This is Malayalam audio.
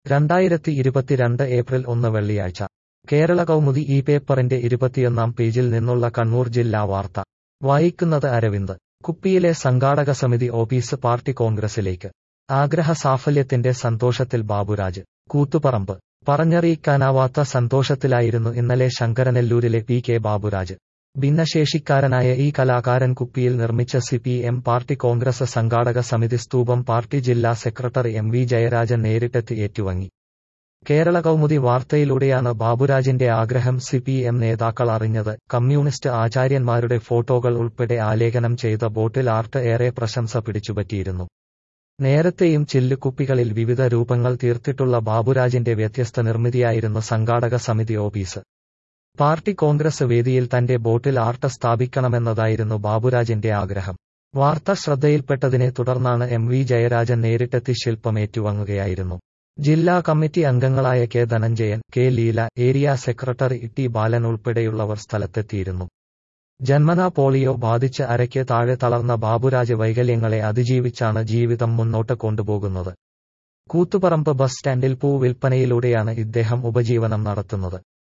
രണ്ടായിരത്തി ഇരുപത്തിരണ്ട് ഏപ്രിൽ ഒന്ന് വെള്ളിയാഴ്ച കേരള കൗമുദി ഈ പേപ്പറിന്റെ ഇരുപത്തിയൊന്നാം പേജിൽ നിന്നുള്ള കണ്ണൂർ ജില്ലാ വാർത്ത വായിക്കുന്നത് അരവിന്ദ് കുപ്പിയിലെ സംഘാടക സമിതി ഓഫീസ് പാർട്ടി കോൺഗ്രസിലേക്ക് ആഗ്രഹ സാഫല്യത്തിന്റെ സന്തോഷത്തിൽ ബാബുരാജ് കൂത്തുപറമ്പ് പറഞ്ഞറിയിക്കാനാവാത്ത സന്തോഷത്തിലായിരുന്നു ഇന്നലെ ശങ്കരനെല്ലൂരിലെ പി കെ ബാബുരാജ് ഭിന്നശേഷിക്കാരനായ ഈ കലാകാരൻ കുപ്പിയിൽ നിർമ്മിച്ച C P M party congress സംഘാടക സമിതി സ്തൂപം പാർട്ടി ജില്ലാ സെക്രട്ടറി എം വി ജയരാജൻ നേരിട്ടെത്തി ഏറ്റുവാങ്ങി കേരള കൗമുദി വാർത്തയിലൂടെയാണ് ബാബുരാജിന്റെ ആഗ്രഹം സി പി എം നേതാക്കൾ അറിഞ്ഞത് കമ്മ്യൂണിസ്റ്റ് ആചാര്യന്മാരുടെ ഫോട്ടോകൾ ഉൾപ്പെടെ ആലേഖനം ചെയ്ത ബോട്ടിൽ ആർട്ട് ഏറെ പ്രശംസ പിടിച്ചുപറ്റിയിരുന്നു നേരത്തെയും ചില്ലുകുപ്പികളിൽ വിവിധ രൂപങ്ങൾ തീർത്തിട്ടുള്ള ബാബുരാജിന്റെ വ്യത്യസ്ത നിർമ്മിതിയായിരുന്നു സംഘാടക സമിതി ഓഫീസ് പാർട്ടി കോൺഗ്രസ് വേദിയിൽ തന്റെ ബോട്ടിൽ ആർട്ട് സ്ഥാപിക്കണമെന്നതായിരുന്നു ബാബുരാജിന്റെ ആഗ്രഹം വാർത്ത ശ്രദ്ധയിൽപ്പെട്ടതിനെ തുടർന്നാണ് എം വി ജയരാജൻ നേരിട്ടെത്തി ശില്പം ഏറ്റുവാങ്ങുകയായിരുന്നു ജില്ലാ കമ്മിറ്റി അംഗങ്ങളായ K Dhananjayan K Leela area secretary T Balan ഉൾപ്പെടെയുള്ളവർ സ്ഥലത്തെത്തിയിരുന്നു ജന്മനാ പോളിയോ ബാധിച്ച് അരയ്ക്ക് താഴെ തളർന്ന ബാബുരാജ് വൈകല്യങ്ങളെ അതിജീവിച്ചാണ് ജീവിതം മുന്നോട്ട് കൊണ്ടുപോകുന്നത് കൂത്തുപറമ്പ് ബസ് സ്റ്റാൻഡിൽ പൂ വിൽപ്പനയിലൂടെയാണ് ഇദ്ദേഹം ഉപജീവനം നടത്തുന്നത്